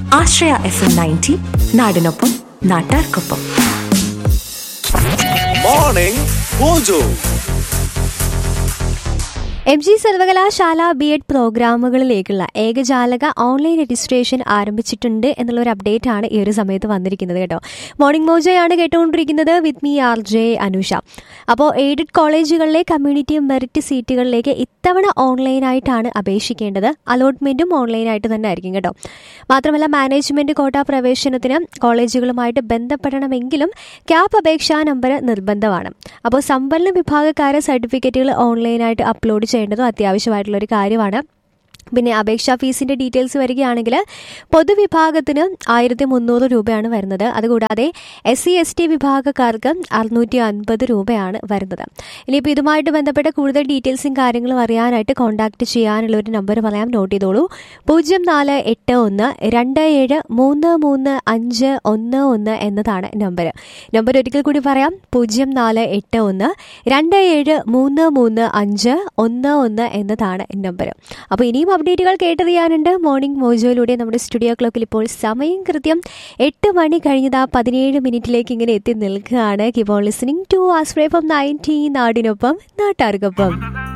ആശ്രയ F M ninety നാടിനൊപ്പം നാട്ടാർക്കൊപ്പം morning mojo M G സർവകലാശാല ബി എഡ് പ്രോഗ്രാമുകളിലേക്കുള്ള ഏകജാലക ഓൺലൈൻ രജിസ്ട്രേഷൻ ആരംഭിച്ചിട്ടുണ്ട് എന്നുള്ള ഒരു അപ്ഡേറ്റ് ആണ് ഈ ഒരു സമയത്ത് വന്നിരിക്കുന്നത് കേട്ടോ മോർണിംഗ് മോജയാണ് കേട്ടുകൊണ്ടിരിക്കുന്നത് with me R J Anusha അപ്പോൾ എയ്ഡഡ് കോളേജുകളിലെ കമ്മ്യൂണിറ്റി മെറിറ്റ് സീറ്റുകളിലേക്ക് ഇത്തവണ ഓൺലൈനായിട്ടാണ് അപേക്ഷിക്കേണ്ടത് അലോട്ട്മെൻറ്റും ഓൺലൈനായിട്ട് തന്നെ ആയിരിക്കും കേട്ടോ മാത്രമല്ല മാനേജ്മെൻറ്റ് കോട്ട പ്രവേശനത്തിന് കോളേജുകളുമായിട്ട് ബന്ധപ്പെടണമെങ്കിലും ക്യാപ് അപേക്ഷാ നമ്പർ നിർബന്ധമാണ് അപ്പോൾ സമ്പന്ന വിഭാഗക്കാരെ സർട്ടിഫിക്കറ്റുകൾ ഓൺലൈനായിട്ട് അപ്ലോഡ് ചെയ്യേണ്ടതും അത്യാവശ്യമായിട്ടുള്ള ഒരു കാര്യമാണ് പിന്നെ അപേക്ഷാ ഫീസിൻ്റെ ഡീറ്റെയിൽസ് വരികയാണെങ്കിൽ പൊതുവിഭാഗത്തിന് ആയിരത്തി മുന്നൂറ് രൂപയാണ് വരുന്നത് അതുകൂടാതെ എസ് സി എസ് ടി വിഭാഗക്കാർക്ക് അറുന്നൂറ്റി അൻപത് രൂപയാണ് വരുന്നത് ഇനിയിപ്പോൾ ഇതുമായിട്ട് ബന്ധപ്പെട്ട കൂടുതൽ ഡീറ്റെയിൽസും കാര്യങ്ങളും അറിയാനായിട്ട് കോൺടാക്ട് ചെയ്യാനുള്ള ഒരു നമ്പർ പറയാം നോട്ട് ചെയ്തോളൂ പൂജ്യം നാല് എട്ട് ഒന്ന് രണ്ട് ഏഴ് മൂന്ന് മൂന്ന് അഞ്ച് ഒന്ന് ഒന്ന് എന്നതാണ് നമ്പർ നമ്പർ ഒരിക്കൽ കൂടി പറയാം പൂജ്യം നാല് എട്ട് ഒന്ന് രണ്ട് ഏഴ് മൂന്ന് മൂന്ന് അഞ്ച് ഒന്ന് ഒന്ന് എന്നതാണ് നമ്പർ അപ്പോൾ ഇനിയും അപ്ഡേറ്റുകൾ കേട്ടറിയാനുണ്ട് മോർണിംഗ് മോജോയിലൂടെ നമ്മുടെ സ്റ്റുഡിയോ ക്ലോക്കിൽ ഇപ്പോൾ സമയം കൃത്യം എട്ട് മണി കഴിഞ്ഞത് ആ പതിനേഴ് മിനിറ്റിലേക്ക് ഇങ്ങനെ എത്തി നിൽക്കുകയാണ് കീപ് ഓൺ ലിസണിംഗ് ടു ആസ്പ്രേ ഫ്രം നയൻറ്റീൻ നാടിനൊപ്പം നാട്ടാർക്കൊപ്പം